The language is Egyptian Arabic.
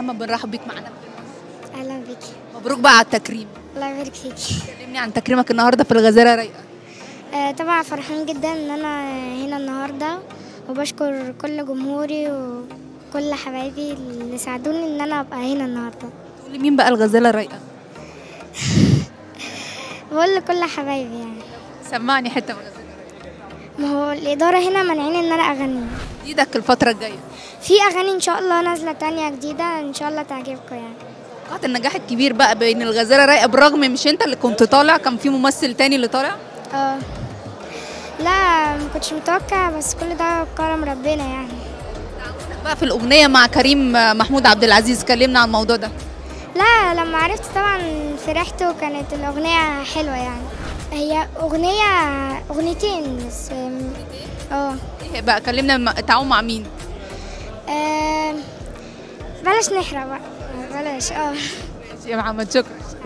محمد بنرحب بيك معانا اهلا بيكي مبروك بقى على التكريم الله يبارك فيكي كلمني عن تكريمك النهارده في الغزاله رايقه آه طبعا فرحان جدا ان انا هنا النهارده وبشكر كل جمهوري وكل حبايبي اللي ساعدوني ان انا ابقى هنا النهارده تقولي مين بقى الغزاله رايقه بقول لكل حبايبي يعني سمعني حته من الغزاله ما هو الاداره هنا مانعين ان انا اغني ايدك الفتره الجايه في اغاني ان شاء الله نازله تانية جديده ان شاء الله تعجبكم يعني توقعت النجاح الكبير بقى بين الغزاله رايقه برغم مش انت اللي كنت طالع كان في ممثل تاني اللي طالع اه لا ما كنتش متوقع بس كل ده كرم ربنا يعني بقى في الاغنيه مع كريم محمود عبد العزيز كلمنا عن الموضوع ده لا لما عرفت طبعا فرحت وكانت الأغنية حلوة يعني هي أغنية أغنيتين بس اه ايه بقى كلمنا الم- التعاون مع مين آم، بلاش نحرق بقى بلاش اه يا محمد شكرا